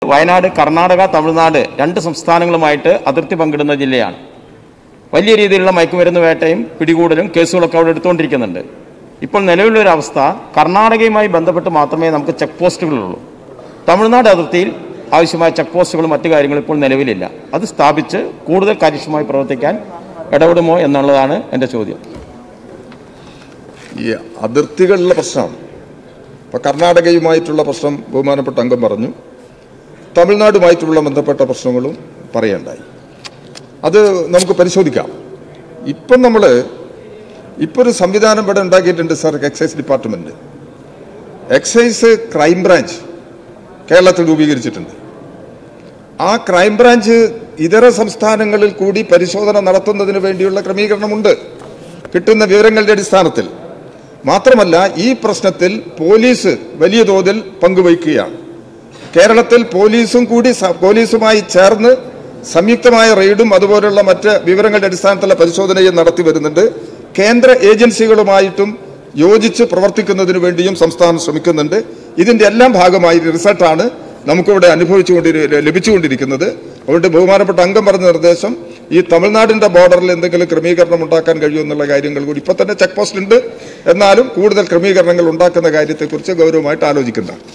വയനാട് കർണാടക തമിഴ്നാട് രണ്ട് സംസ്ഥാനങ്ങളുമായിട്ട് അതിർത്തി പങ്കിടുന്ന ജില്ലയാണ് വലിയ രീതിയിലുള്ള മയക്കുമരുന്ന് വേട്ടയും പിടികൂടലും കേസുകളൊക്കെ അവിടെ എടുത്തുകൊണ്ടിരിക്കുന്നുണ്ട് ഇപ്പോൾ നിലവിലൊരു അവസ്ഥ കർണാടകയുമായി ബന്ധപ്പെട്ട് മാത്രമേ നമുക്ക് ചെക്ക് പോസ്റ്റുകളുള്ളൂ തമിഴ്നാട് അതിർത്തിയിൽ ആവശ്യമായ ചെക്ക് പോസ്റ്റുകളും മറ്റു കാര്യങ്ങളും ഇപ്പോൾ നിലവിലില്ല അത് സ്ഥാപിച്ച് കൂടുതൽ കാര്യക്ഷമമായി പ്രവർത്തിക്കാൻ ഇടപെടുമോ എന്നുള്ളതാണ് എൻ്റെ ചോദ്യം ഈ അതിർത്തികളിലെ പ്രശ്നമാണ് ഇപ്പൊ കർണാടകയുമായിട്ടുള്ള പ്രശ്നം ബഹുമാനപ്പെട്ട അംഗം പറഞ്ഞു തമിഴ്നാടുമായിട്ടുള്ള ബന്ധപ്പെട്ട പ്രശ്നങ്ങളും പറയണ്ടായി അത് നമുക്ക് പരിശോധിക്കാം ഇപ്പം നമ്മൾ ഇപ്പോൾ ഒരു സംവിധാനം ഇവിടെ ഉണ്ടാക്കിയിട്ടുണ്ട് sir excise department excise crime branch കേരളത്തിൽ രൂപീകരിച്ചിട്ടുണ്ട് ആ ക്രൈം ബ്രാഞ്ച് ഇതര സംസ്ഥാനങ്ങളിൽ കൂടി പരിശോധന നടത്തുന്നതിന് വേണ്ടിയുള്ള ക്രമീകരണമുണ്ട് കിട്ടുന്ന വിവരങ്ങളുടെ അടിസ്ഥാനത്തിൽ മാത്രമല്ല ഈ പ്രശ്നത്തിൽ പോലീസ് വലിയ തോതിൽ പങ്കുവയ്ക്കുകയാണ് കേരളത്തിൽ പോലീസും കൂടി സ- പോലീസുമായി ചേർന്ന് സംയുക്തമായ റെയ്ഡും അതുപോലുള്ള മറ്റ് വിവരങ്ങളുടെ അടിസ്ഥാനത്തിലുള്ള പരിശോധനയും നടത്തി വരുന്നുണ്ട് കേന്ദ്ര ഏജൻസികളുമായിട്ടും യോജിച്ച് പ്രവർത്തിക്കുന്നതിന് വേണ്ടിയും സംസ്ഥാനം ശ്രമിക്കുന്നുണ്ട് ഇതിന്റെ എല്ലാം ഭാഗമായി റിസൾട്ടാണ് നമുക്കിവിടെ അനുഭവിച്ചുകൊണ്ടി ലഭിച്ചുകൊണ്ടിരിക്കുന്നത് അതുകൊണ്ട് ബഹുമാനപ്പെട്ട അംഗം പറഞ്ഞ നിർദ്ദേശം ഈ തമിഴ്നാടിന്റെ ബോർഡറിൽ എന്തെങ്കിലും ക്രമീകരണം ഉണ്ടാക്കാൻ കഴിയുമെന്നുള്ള കാര്യങ്ങൾ കൂടി ഇപ്പൊ തന്നെ ചെക്ക് പോസ്റ്റ് ഉണ്ട് എന്നാലും കൂടുതൽ ക്രമീകരണങ്ങൾ ഉണ്ടാക്കുന്ന കാര്യത്തെക്കുറിച്ച് ഗൗരവമായിട്ട് ആലോചിക്കുന്നതാണ്